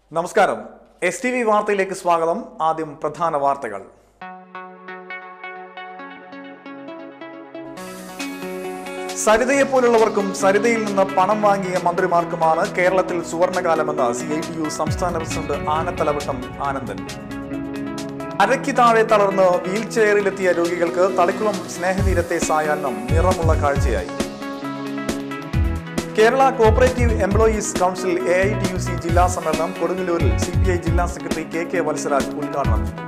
നമസ്കാരം S T V വാർത്തയിലേക്ക് സ്വാഗതം ആദ്യം പ്രധാന വാർത്തകൾ സരിതയെ പോലുള്ളവർക്കും സരിതയിൽ നിന്ന് പണം വാങ്ങിയ മന്ത്രിമാർക്കുമാണ് കേരളത്തിൽ സുവർണകാലമെന്ന് സി ഐ ടി യു സംസ്ഥാന പ്രസിഡന്റ് ആനത്തലവട്ടം ആനന്ദൻ അരയ്ക്ക് താഴെ തളർന്ന് വീൽ ചെയറിലെത്തിയ രോഗികൾക്ക് തളിക്കുളം സ്നേഹതീരത്തെ സായാഹ്നം നിറമുള്ള കാഴ്ചയായി Kerala cooperative employees council A I T U C ജില്ലാ സമ്മേളനം കൊടുങ്ങല്ലൂരിൽ സി പി ഐ ജില്ലാ സെക്രട്ടറി കെ കെ വത്സരാജ് ഉദ്ഘാടനം ചെയ്തു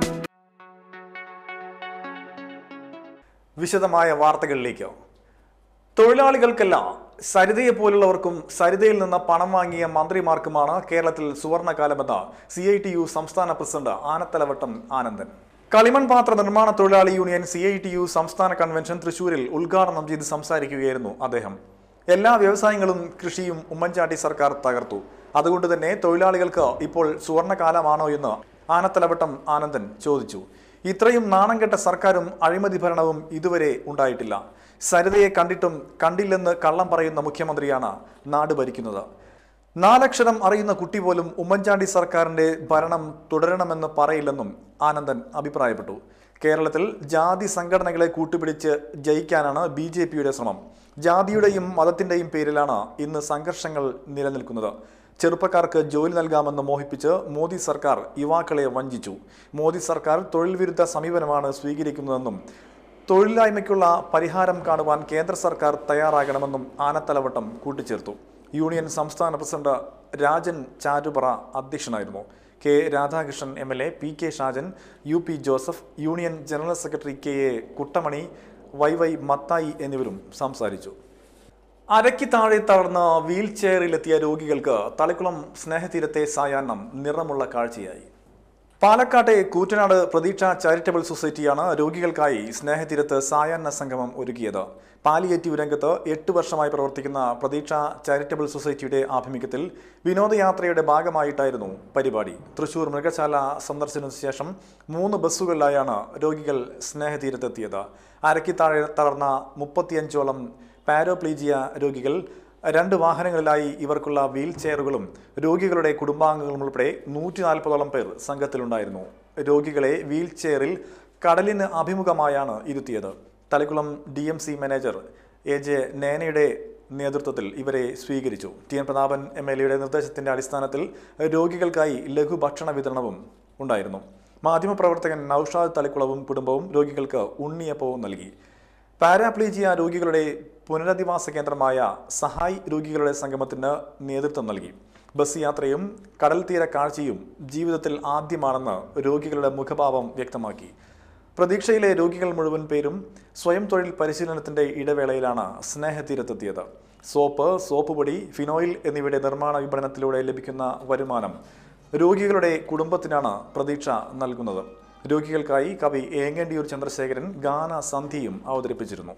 വിശദമായ വാർത്തകളിലേക്ക് തൊഴിലാളികൾക്കല്ല സരിതയെ പോലുള്ളവർക്കും സരിതയിൽ നിന്ന് പണം വാങ്ങിയ മന്ത്രിമാർക്കുമാണ് കേരളത്തിൽ സുവർണകാലമെന്ന് സി ഐ ടി യു സംസ്ഥാന പ്രസിഡന്റ് ആനത്തലവട്ടം ആനന്ദൻ കളിമൺ പാത്ര നിർമ്മാണ തൊഴിലാളി union C I T U സംസ്ഥാന കൺവെൻഷൻ തൃശൂരിൽ ഉദ്ഘാടനം ചെയ്ത് സംസാരിക്കുകയായിരുന്നു അദ്ദേഹം എല്ലാ വ്യവസായങ്ങളും കൃഷിയും ഉമ്മൻചാണ്ടി സർക്കാർ തകർത്തു അതുകൊണ്ട് തന്നെ തൊഴിലാളികൾക്ക് ഇപ്പോൾ സുവർണകാലമാണോ എന്ന് ആനത്തലവട്ടം ആനന്ദൻ ചോദിച്ചു ഇത്രയും നാണം കെട്ട സർക്കാരും അഴിമതി ഭരണവും ഇതുവരെ ഉണ്ടായിട്ടില്ല സരിതയെ കണ്ടിട്ടും കണ്ടില്ലെന്ന് കള്ളം പറയുന്ന മുഖ്യമന്ത്രിയാണ് നാട് ഭരിക്കുന്നത് നാലക്ഷരം അറിയുന്ന കുട്ടി പോലും ഉമ്മൻചാണ്ടി സർക്കാരിന്റെ ഭരണം തുടരണമെന്ന് പറയില്ലെന്നും ആനന്ദൻ അഭിപ്രായപ്പെട്ടു കേരളത്തിൽ ജാതി സംഘടനകളെ കൂട്ടുപിടിച്ച് ജയിക്കാനാണ് ബി ജെ പിയുടെ ശ്രമം ജാതിയുടെയും മതത്തിന്റെയും പേരിലാണ് ഇന്ന് സംഘർഷങ്ങൾ നിലനിൽക്കുന്നത് ചെറുപ്പക്കാർക്ക് ജോലി നൽകാമെന്ന് മോഹിപ്പിച്ച് മോദി സർക്കാർ യുവാക്കളെ വഞ്ചിച്ചു മോദി സർക്കാർ തൊഴിൽ വിരുദ്ധ സമീപനമാണ് സ്വീകരിക്കുന്നതെന്നും തൊഴിലില്ലായ്മയ്ക്കുള്ള പരിഹാരം കാണുവാൻ കേന്ദ്ര സർക്കാർ തയ്യാറാകണമെന്നും ആനത്തലവട്ടം കൂട്ടിച്ചേർത്തു യൂണിയൻ സംസ്ഥാന പ്രസിഡന്റ് രാജൻ ചാരുപറ അധ്യക്ഷനായിരുന്നു K Radhakrishnan M L A P K Shajan U P Joseph union general secretary K A Kuttamani Y Y Mathai എന്നിവരും സംസാരിച്ചു അരയ്ക്ക് താഴെ തളർന്ന വീൽ ചെയറിലെത്തിയ രോഗികൾക്ക് തളിക്കുളം സ്നേഹതീരത്തെ സായാഹ്നം നിറമുള്ള കാഴ്ചയായി പാലക്കാട്ടെ കൂറ്റനാട് പ്രതീക്ഷ ചാരിറ്റബിൾ സൊസൈറ്റിയാണ് രോഗികൾക്കായി സ്നേഹതീരത്ത് സായാഹ്ന സംഗമം ഒരുക്കിയത് പാലിയേറ്റീവ് രംഗത്ത് എട്ട് വർഷമായി പ്രവർത്തിക്കുന്ന പ്രതീക്ഷ ചാരിറ്റബിൾ സൊസൈറ്റിയുടെ ആഭിമുഖ്യത്തിൽ വിനോദയാത്രയുടെ ഭാഗമായിട്ടായിരുന്നു പരിപാടി തൃശൂർ മൃഗശാല സന്ദർശനത്തിന് ശേഷം മൂന്ന് ബസ്സുകളിലായാണ് രോഗികൾ സ്നേഹതീരത്തെത്തിയത് അരയ്ക്ക് താഴെ തളർന്ന മുപ്പത്തിയഞ്ചോളം പാരോപ്ലീജിയ രോഗികൾ രണ്ട് വാഹനങ്ങളിലായി ഇവർക്കുള്ള വീൽ ചെയറുകളും രോഗികളുടെ കുടുംബാംഗങ്ങളും ഉൾപ്പെടെ നൂറ്റി നാൽപ്പതോളം പേർ സംഘത്തിലുണ്ടായിരുന്നു രോഗികളെ വീൽ ചെയറിൽ കടലിന് അഭിമുഖമായാണ് ഇരുത്തിയത് Thalikulam D M C manager A J നേനയുടെ നേതൃത്വത്തിൽ ഇവരെ സ്വീകരിച്ചു T N Prathapan M L എയുടെ നിർദ്ദേശത്തിന്റെ അടിസ്ഥാനത്തിൽ രോഗികൾക്കായി ലഘുഭക്ഷണ വിതരണവും ഉണ്ടായിരുന്നു മാധ്യമപ്രവർത്തകൻ നൌഷാദ് തളിക്കുളവും കുടുംബവും രോഗികൾക്ക് ഉണ്ണിയപ്പവും നൽകി പാരാപ്ലീജിയ രോഗികളുടെ പുനരധിവാസ കേന്ദ്രമായ സഹായ് രോഗികളുടെ സംഗമത്തിന് നേതൃത്വം നൽകി ബസ് യാത്രയും കടൽ തീര കാഴ്ചയും ജീവിതത്തിൽ ആദ്യമാണെന്ന് രോഗികളുടെ മുഖഭാവം വ്യക്തമാക്കി പ്രതീക്ഷയിലെ രോഗികൾ മുഴുവൻ പേരും സ്വയം തൊഴിൽ പരിശീലനത്തിന്റെ ഇടവേളയിലാണ് സ്നേഹതീരത്തെത്തിയത് സോപ്പ് സോപ്പ് പൊടി ഫിനോയിൽ എന്നിവയുടെ നിർമ്മാണ വിപണനത്തിലൂടെ ലഭിക്കുന്ന വരുമാനം രോഗികളുടെ കുടുംബത്തിനാണ് പ്രതീക്ഷ നൽകുന്നത് രോഗികൾക്കായി കവി ഏങ്ങണ്ടിയൂർ ചന്ദ്രശേഖരൻ ഗാന സന്ധിയും അവതരിപ്പിച്ചിരുന്നു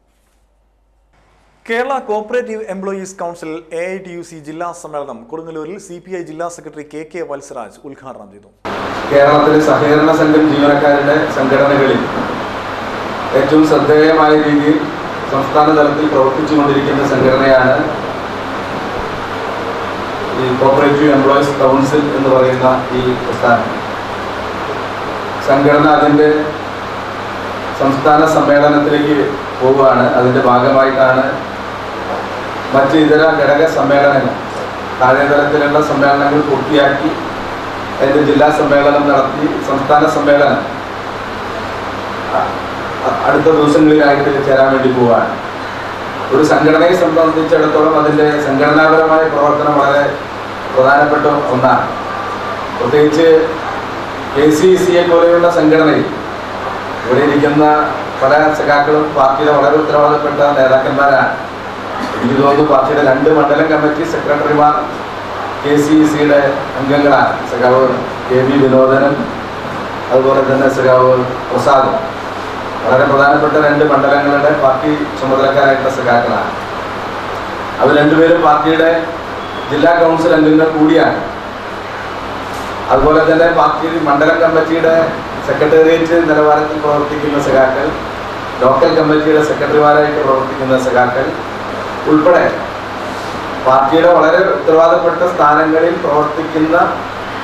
Kerala cooperative employees council A I T U C ജില്ലാ സമ്മേളനം കൊടുങ്ങല്ലൂരിൽ സി പി ഐ ജില്ലാ സെക്രട്ടറി കെ കെ വത്സരാജ് ഉദ്ഘാടനം ചെയ്തു കേരളത്തിലെ സഹകരണ സംഘം ജീവനക്കാരുടെ സംഘടനകളിൽ ഏറ്റവും ശ്രദ്ധേയമായ രീതിയിൽ സംസ്ഥാന തലത്തിൽ പ്രവർത്തിച്ചുകൊണ്ടിരിക്കുന്ന സംഘടനയാണ് ഈ കോപ്പറേറ്റീവ് എംപ്ലോയീസ് കൗൺസിൽ എന്ന് പറയുന്ന ഈ പ്രസ്ഥാനം സംഘടന അതിൻ്റെ സംസ്ഥാന സമ്മേളനത്തിലേക്ക് പോവുകയാണ് അതിൻ്റെ ഭാഗമായിട്ടാണ് മറ്റ് ഇതര ഘടക സമ്മേളനങ്ങൾ താഴെ തലത്തിലുള്ള സമ്മേളനങ്ങൾ പൂർത്തിയാക്കി അതിന്റെ ജില്ലാ സമ്മേളനം നടത്തി സംസ്ഥാന സമ്മേളനം അ- അ- അടുത്ത ദിവസങ്ങളിലായിട്ട് ചേരാൻ വേണ്ടി പോവുകയാണ് ഒരു സംഘടനയെ സംബന്ധിച്ചിടത്തോളം അതിന്റെ സംഘടനാപരമായ പ്രവർത്തനം വളരെ പ്രധാനപ്പെട്ട ഒന്നാണ് പ്രത്യേകിച്ച് കെ സി സിയെ പോലെയുള്ള സംഘടനയിൽ ഇവിടെ ഇരിക്കുന്ന പല സഖാക്കളും പാർട്ടിയുടെ വളരെ ഉത്തരവാദപ്പെട്ട നേതാക്കന്മാരാണ് എനിക്ക് തോന്നുന്നു പാർട്ടിയുടെ രണ്ട് മണ്ഡലം കമ്മിറ്റി സെക്രട്ടറിമാർ കെ സി സിയുടെ അംഗങ്ങളാണ് സഖാവ് കെ വി വിനോദനും അതുപോലെ തന്നെ സഖാവ് പ്രസാദും വളരെ പ്രധാനപ്പെട്ട രണ്ട് മണ്ഡലങ്ങളുടെ പാർട്ടി ചുമതലക്കാരായിട്ടുള്ള സഖാക്കളാണ് അവർ രണ്ടുപേരും പാർട്ടിയുടെ ജില്ലാ കൗൺസിൽ അംഗങ്ങൾ കൂടിയാണ് അതുപോലെ തന്നെ പാർട്ടി മണ്ഡലം കമ്മിറ്റിയുടെ സെക്രട്ടേറിയറ്റ് നിലവാരത്തിൽ പ്രവർത്തിക്കുന്ന സഖാക്കൾ ലോക്കൽ കമ്മിറ്റിയുടെ സെക്രട്ടറിമാരായിട്ട് പ്രവർത്തിക്കുന്ന സഖാക്കൾ ഉൾപ്പെടെ പാർട്ടിയുടെ വളരെ ഉത്തരവാദപ്പെട്ട സ്ഥാനങ്ങളിൽ പ്രവർത്തിക്കുന്ന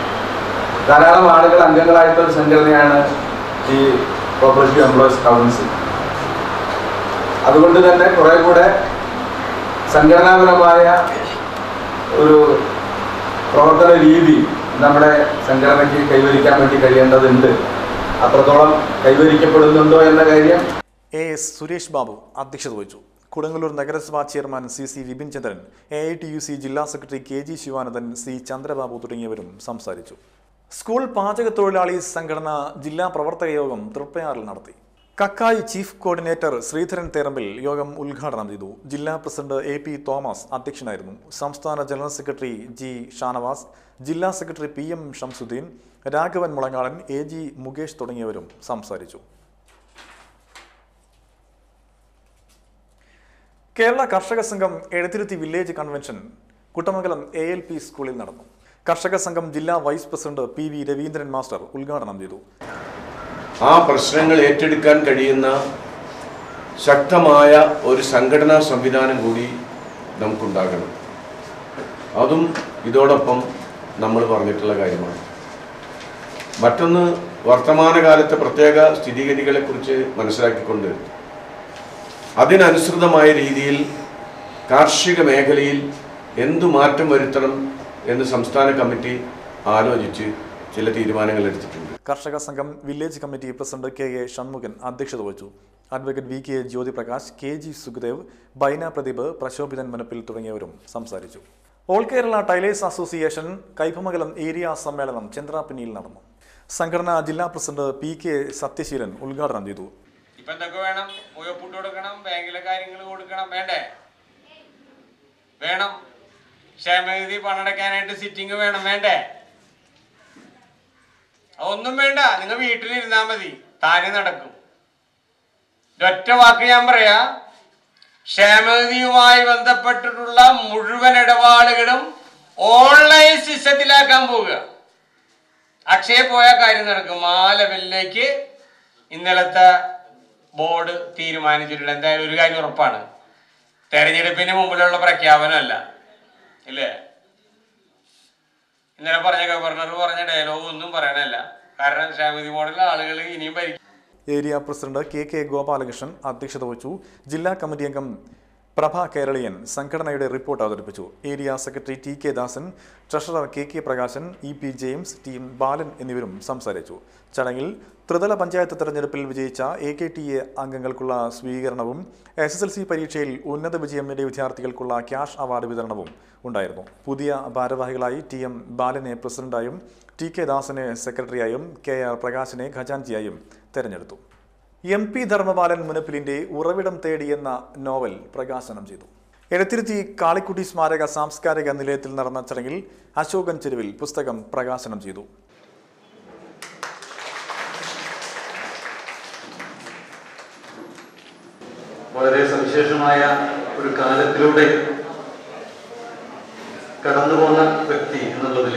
ധാരാളം ആളുകൾ അംഗങ്ങളായിട്ടുള്ള ഒരു സംഘടനയാണ് ഈ കോപ്പറേറ്റീവ് എംപ്ലോയീസ് കൗൺസിൽ അതുകൊണ്ട് തന്നെ കുറെ കൂടെ സംഘടനാപരമായ ഒരു പ്രവർത്തന രീതി നമ്മുടെ സംഘടനയ്ക്ക് കൈവരിക്കാൻ വേണ്ടി കഴിയേണ്ടതുണ്ട് അത്രത്തോളം കൈവരിക്കപ്പെടുന്നുണ്ടോ എന്ന കാര്യം എ എസ് സുരേഷ് ബാബു അധ്യക്ഷത വഹിച്ചു കൊടുങ്ങല്ലൂർ നഗരസഭാ chairman C C Vipin Chandran A I T U C ജില്ലാ secretary K G Sivanandan C Chandrababu തുടങ്ങിയവരും സംസാരിച്ചു സ്കൂൾ പാചക തൊഴിലാളി സംഘടന ജില്ലാ പ്രവർത്തക യോഗം തൃപ്പയാറിൽ നടത്തി കക്കായി ചീഫ് കോർഡിനേറ്റർ ശ്രീധരൻ തേറമ്പിൽ യോഗം ഉദ്ഘാടനം ചെയ്തു ജില്ലാ പ്രസിഡന്റ് എ പി തോമസ് അധ്യക്ഷനായിരുന്നു സംസ്ഥാന ജനറൽ സെക്രട്ടറി ജി ഷാനവാസ് ജില്ലാ secretary P M Shamsuddin Raghavan Mulangadan A G Mukesh തുടങ്ങിയവരും സംസാരിച്ചു Kerala Karshaka Sangham Ezhuthiruthi village convention Kuttamangalam A L P സ്കൂളിൽ നടന്നു കർഷക സംഘം ജില്ലാ vice president P V Raveendran master ഉദ്ഘാടനം ചെയ്തു ആ പ്രശ്നങ്ങൾ ഏറ്റെടുക്കാൻ കഴിയുന്ന ശക്തമായ ഒരു സംഘടനാ സംവിധാനം കൂടി നമുക്കുണ്ടാകണം അതും ഇതോടൊപ്പം നമ്മൾ പറഞ്ഞിട്ടുള്ള കാര്യമാണ് മറ്റൊന്ന് വർത്തമാനകാലത്തെ പ്രത്യേക സ്ഥിതിഗതികളെക്കുറിച്ച് മനസ്സിലാക്കിക്കൊണ്ട് അതിനനുസൃതമായ രീതിയിൽ കാർഷിക മേഖലയിൽ എന്തു മാറ്റം വരുത്തണം എന്ന് സംസ്ഥാന കമ്മിറ്റി ആലോചിച്ച് ചില തീരുമാനങ്ങൾ എടുത്തിട്ടുണ്ട് Karshaka Sangham village committee president K A Shanmughan അധ്യക്ഷത വഹിച്ചു advocate V K Jyothi Prakash K G Sukhadev Baina Pradeep Prashobhithan Manappil തുടങ്ങിയവരും സംസാരിച്ചു all Kerala tailors association Kaipamangalam area സമ്മേളനം ചന്ദ്രാപിന്നിയിൽ നടന്നു സംഘടനാ ജില്ലാ പ്രസിഡന്റ് പി കെ സത്യശീലൻ ഉദ്ഘാടനം ചെയ്തു ഇപ്പൊ എന്തൊക്കെ വേണം മുയപ്പൂട്ട് കൊടുക്കണം ബാങ്കിലെ കാര്യങ്ങൾ കൊടുക്കണം വേണ്ടേ വേണം ക്ഷേമനിധി പണടക്കാനായിട്ട് സിറ്റിംഗ് വേണം വേണ്ടേ ഒന്നും വേണ്ട നിങ്ങൾ വീട്ടിലിരുന്നാ മതി താനെ നടക്കും ഒറ്റ വാക്ക് ഞാൻ പറയാ ക്ഷേമനിധിയുമായി ബന്ധപ്പെട്ടിട്ടുള്ള മുഴുവൻ ഇടപാടുകളും ഓൺലൈൻ സിസ്റ്റത്തിലാക്കാൻ പോവുക അക്ഷയ പോയ കാര്യം നടക്കും ആ ലെവലിലേക്ക് ഇന്നലത്തെ ബോർഡ് തീരുമാനിച്ചിട്ടുണ്ട് എന്തായാലും ഒരു കാര്യം ഉറപ്പാണ് തെരഞ്ഞെടുപ്പിന് മുമ്പിലുള്ള പ്രഖ്യാപനമല്ല ഇല്ലേ ഇന്നലെ പറഞ്ഞ ഗവർണർ പറഞ്ഞ ഡയലോഗ് ഒന്നും പറയണല്ല കാരണം ക്ഷേമനിധി ബോർഡിലെ ആളുകൾ ഇനിയും ഭരിക്കും area president K K Gopalakrishnan അധ്യക്ഷത വഹിച്ചു ജില്ലാ കമ്മിറ്റി അംഗം പ്രഭ കേരളീയൻ സംഘടനയുടെ റിപ്പോർട്ട് അവതരിപ്പിച്ചു area secretary T K Dasan treasurer K K Prakashan E P James T M Balan എന്നിവരും സംസാരിച്ചു ചടങ്ങിൽ ത്രിതല പഞ്ചായത്ത് തെരഞ്ഞെടുപ്പിൽ വിജയിച്ച എ കെ ടി എ അംഗങ്ങൾക്കുള്ള സ്വീകരണവും എസ് എസ് എൽ സി പരീക്ഷയിൽ ഉന്നത വിജയം നേടിയ വിദ്യാർത്ഥികൾക്കുള്ള ക്യാഷ് അവാർഡ് വിതരണവും ഉണ്ടായിരുന്നു പുതിയ ഭാരവാഹികളായി ടി എം ബാലനെ പ്രസിഡന്റായും ടി കെ ദാസനെ സെക്രട്ടറിയായും കെ ആർ പ്രകാശിനെ ഖജാൻജിയായും തെരഞ്ഞെടുത്തു എം പി ധർമ്മപാലൻ മുനപ്പിലിന്റെ ഉറവിടം തേടി എന്ന നോവൽ പ്രകാശനം ചെയ്തു എടത്തിരുത്തി കാളിക്കുട്ടി സ്മാരക സാംസ്കാരിക നിലയത്തിൽ നടന്ന ചടങ്ങിൽ അശോകൻ ചെരുവിൽ പുസ്തകം പ്രകാശനം ചെയ്തു വളരെ സവിശേഷമായ ഒരു കാലത്തിലൂടെ കടന്നു പോന്ന വ്യക്തി എന്നുള്ളതിൽ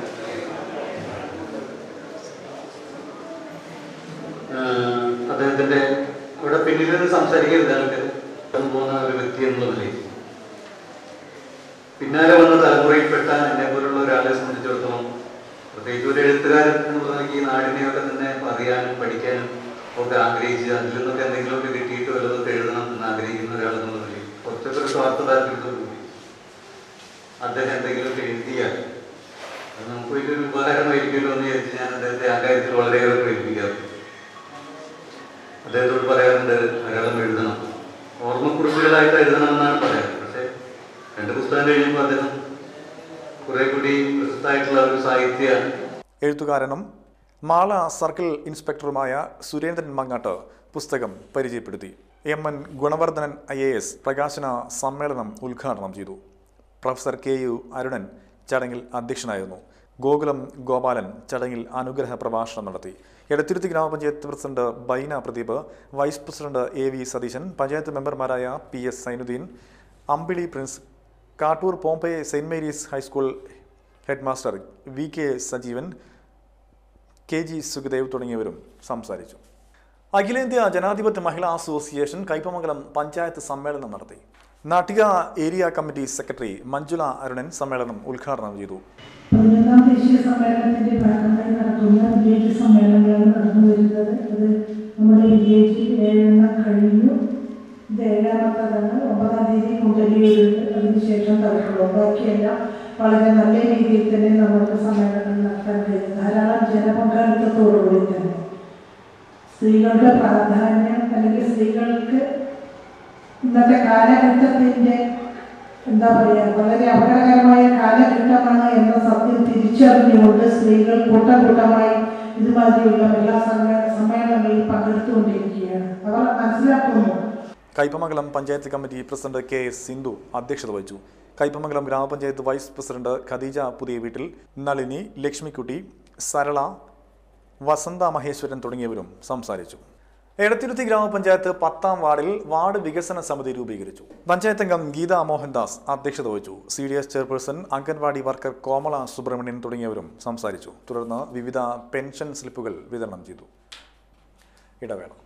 ആഹ് അദ്ദേഹത്തിന്റെ ഇവിടെ പിന്നിൽ നിന്ന് സംസാരിക്കരുത് ആൾക്ക് കടന്നു പോകുന്ന ഒരു വ്യക്തി എന്നുള്ളതിൽ പിന്നാലെ വന്ന തലമുറയിൽപ്പെട്ട എന്നെ പോലുള്ള ഒരാളെ സംബന്ധിച്ചിടത്തോളം പ്രത്യേകിച്ച് ഒരു എഴുത്തുകാരൻ എന്നുള്ളത് ഈ നാടിനെയൊക്കെ തന്നെ അറിയാനും പഠിക്കാനും ഒക്കെ ആഗ്രഹിച്ച് അതിൽ നിന്നൊക്കെ എന്തെങ്കിലുമൊക്കെ കിട്ടിയിട്ട് വല്ലതൊക്കെ എഴുതണം എന്ന് ആഗ്രഹിക്കുന്ന ഒരാൾ എന്നുള്ളതിൽ കുറച്ചൊക്കെ ഒരു സ്വാർത്ഥ താല്പര്യത്തോടുകൂടി അദ്ദേഹം എന്തെങ്കിലുമൊക്കെ എഴുതിയാൽ അത് നമുക്ക് വലിയൊരു ഉപകാരമായിരിക്കുമല്ലോ എന്ന് വിചാരിച്ച് ഞാൻ അദ്ദേഹത്തെ ആ കാര്യത്തിൽ വളരെയേറെ പ്രേരിപ്പിക്കാറുണ്ട് അദ്ദേഹത്തോട് പറയാറുണ്ട് ധാരാളം എഴുതണം ഓർമ്മക്കുറിപ്പുകളായിട്ട് എഴുതണം എന്നാണ് പറയാറ് പക്ഷേ രണ്ട് പുസ്തകം കഴിയുമ്പോൾ അദ്ദേഹം കുറെ കൂടി പ്രശസ്തമായിട്ടുള്ള ഒരു സാഹിത്യ എഴുത്തുകാരനും മാള സർക്കിൾ ഇൻസ്പെക്ടറുമായ സുരേന്ദ്രൻ മങ്ങാട്ട് പുസ്തകം പരിചയപ്പെടുത്തി M N Gunavardhanan I A S പ്രകാശന സമ്മേളനം ഉദ്ഘാടനം ചെയ്തു പ്രൊഫസർ കെ യു അരുണൻ ചടങ്ങിൽ അധ്യക്ഷനായിരുന്നു ഗോകുലം ഗോപാലൻ ചടങ്ങിൽ അനുഗ്രഹ പ്രഭാഷണം നടത്തി എടത്തിരുത്തി ഗ്രാമപഞ്ചായത്ത് president Baina Pradeep vice president A V Satheesan panchayat മെമ്പർമാരായ P S Sainuddin Ambili Prince Kattoor Pompei saint Mary's high school head master V K Sajeevan K G Sukhadev തുടങ്ങിയവരും സംസാരിച്ചു അഖിലേന്ത്യാ ജനാധിപത്യ മഹിളാ അസോസിയേഷൻ കൈപ്പമംഗലം പഞ്ചായത്ത് സമ്മേളനം നടത്തി Nattika area committee secretary Manjula Arunan സമ്മേളനം ഉദ്ഘാടനം ചെയ്തു പതിനൊന്നാം ദേശീയ സമ്മേളനത്തിന്റെ ഭാഗമായി നടത്തുന്ന വില്ലേജ് സമ്മേളനങ്ങളാണ് നടന്നു വരുന്നത് അത് നമ്മുടെ വില്ലേജിൽ ഏഴെണ്ണം കഴിഞ്ഞു ഇത് ഏഴാമത്തതാണ് ഒമ്പതാം തീയതി കുണ്ടലിയൂരുണ്ട് അതിനുശേഷം തലക്കുളം ബാക്കിയെല്ലാം വളരെ നല്ല രീതിയിൽ തന്നെ നമുക്ക് സമ്മേളനം നടത്താൻ കഴിയും ധാരാളം ജനപങ്കാളിത്തത്തോടുകൂടി തന്നെ സ്ത്രീകളുടെ പ്രാധാന്യം അല്ലെങ്കിൽ സ്ത്രീകൾക്ക് ഇന്നത്തെ കാലഘട്ടത്തിൻ്റെ എന്താ പറയുക വളരെ അപകടകരമായ കാലഘട്ടമാണ് എന്ന സത്യം തിരിച്ചറിഞ്ഞുകൊണ്ട് സ്ത്രീകൾ കൂട്ടം കൂട്ടമായി ഇതുമാതിരിയുള്ള എല്ലാ സമ്മേ സമ്മേളനങ്ങളിൽ പങ്കെടുത്തുകൊണ്ടിരിക്കുകയാണ് അവർ മനസ്സിലാക്കുന്നു Kaipamangalam panchayat committee president K S Sindhu അധ്യക്ഷത വഹിച്ചു കയ്പമംഗലം ഗ്രാമപഞ്ചായത്ത് വൈസ് പ്രസിഡന്റ് ഖദീജ പുതിയ വീട്ടിൽ നളിനി ലക്ഷ്മിക്കുട്ടി സരള വസന്ത മഹേശ്വരൻ തുടങ്ങിയവരും സംസാരിച്ചു എടത്തിരുത്തി ഗ്രാമപഞ്ചായത്ത് പത്താം വാർഡിൽ വാർഡ് വികസന സമിതി രൂപീകരിച്ചു പഞ്ചായത്ത് അംഗം ഗീത മോഹൻദാസ് അധ്യക്ഷത വഹിച്ചു C D S chairperson anganwadi worker Komala Subrahmanyan തുടങ്ങിയവരും സംസാരിച്ചു തുടർന്ന് വിവിധ പെൻഷൻ സ്ലിപ്പുകൾ വിതരണം ചെയ്തു ഇടവേള